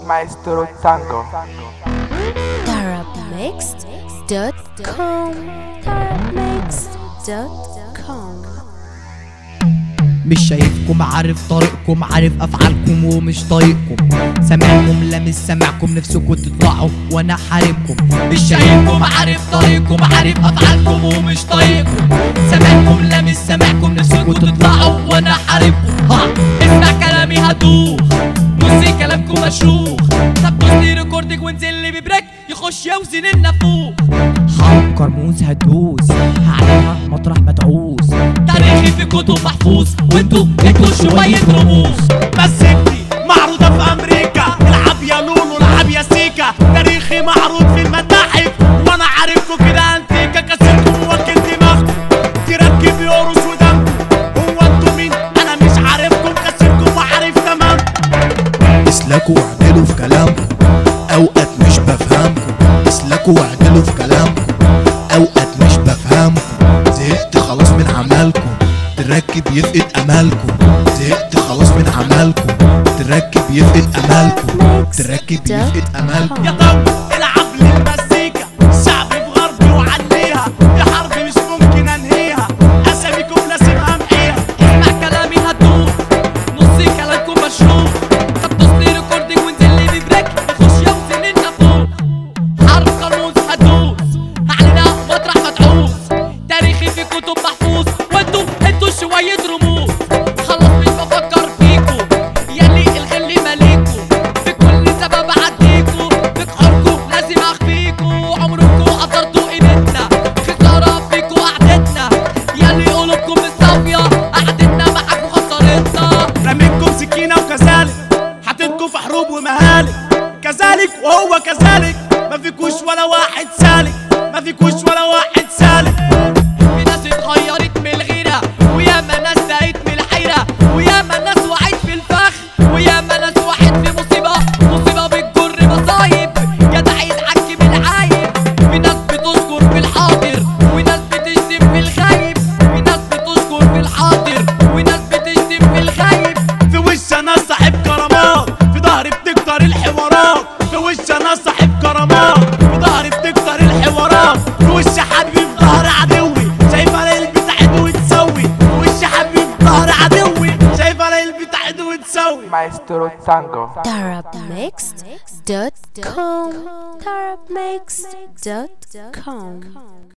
Maestro Tango Arabmixed.com Arabmixed.com مش شايفكم عارف طريقكم عارف افعالكم ومش طايقكم سامعكم لامس سامعكم نفسكم تطلعوا وانا حاربكم مش شايفكم عارف طريقكم عارف افعالكم ومش طايقكم سامعكم لامس سامعكم نفسكم تطلعوا وانا حاربكم ها اسمع كلامي هتدوخ بصي كلامكم مشروخ طب بصي ريكوردك وانزل لي ببريك يخش يوزن النافوخ حنكر موز هتدوس هعلمها مطرح ما تعوز تاريخي في كتب محفوظ وانتوا انتوا شوية رموز مسكتي معروضة في أمريكا العب يا لولو العب يا سيكا تاريخي معروض في المتاحف وأنا عارفكوا كده أنتيكا كسركم ووكل دماغكم تركب يورس ودم هو انتوا مين أنا مش عارفكم كسركم وعارف تمام اسلكوا واعدلوا في كلامكم اوقات مش بفهمكم اسلكوا واعدلوا في كلامكم اوقات مش بفهمكم زهقت خلاص من عملكم تركب يفقد امالكم زهقت خلاص من عملكم تركب يفقد امالكم تركب يفقد امالكم يا طب العب لي المزيكا شعبي في غربي وعليها يا حربي مش ممكن أنهيها أساميكم لازم أمحيها اسمع كلامي هتدوخ نص كلامكم مشروخ طب تصلي ريكوردنج وانزل لي ببريك يخش يوزن النافوخ حرف قرموز هتدوس هعلنها مطرح ما تعوز تاريخي في كتب محفوظ وانتوا انتوا شوية رموز خلاص مش بفكر فيكوا ياللي الغل ماليكوا بكل سبب عديكوا بتحركوا لازم اخفيكوا عمركوا قدرتوا قيمتنا خسارة فيكوا قعدتنا ياللي قلوبكم مصافية قعدتنا معاكوا خسارتنا رميتكم سكينة وكذلك حطيتكم في حروب ومهالك كذلك وهو كذلك ما فيكوش ولا واحد سالك ما فيكوش ولا واحد سالك في ناس اتغيرت من الغيرة وياما ناس سقيت من الحيرة وياما ناس وعيت في الفخ وياما ناس وحيت في مصيبة مصيبة بتجر مصايب جدع يتحكم العايب في ناس بتذكر في الحاضر وناس بتشتم في الغايب في ناس بتذكر في الحاضر وناس بتشتم في الغايب في وش انا صاحب كرامات في ظهري بتكتر الحوارات في وش انا صاحب كرامات في ظهري بتكتر الحوارات في وش حبيبي في ظهر عدوي شايف على البيت عدو تسوي في وش حبيبي في ظهر عدوي شايف على البيت عدو تسوي Maestro Tango Arabmixed.com Arabmixed.com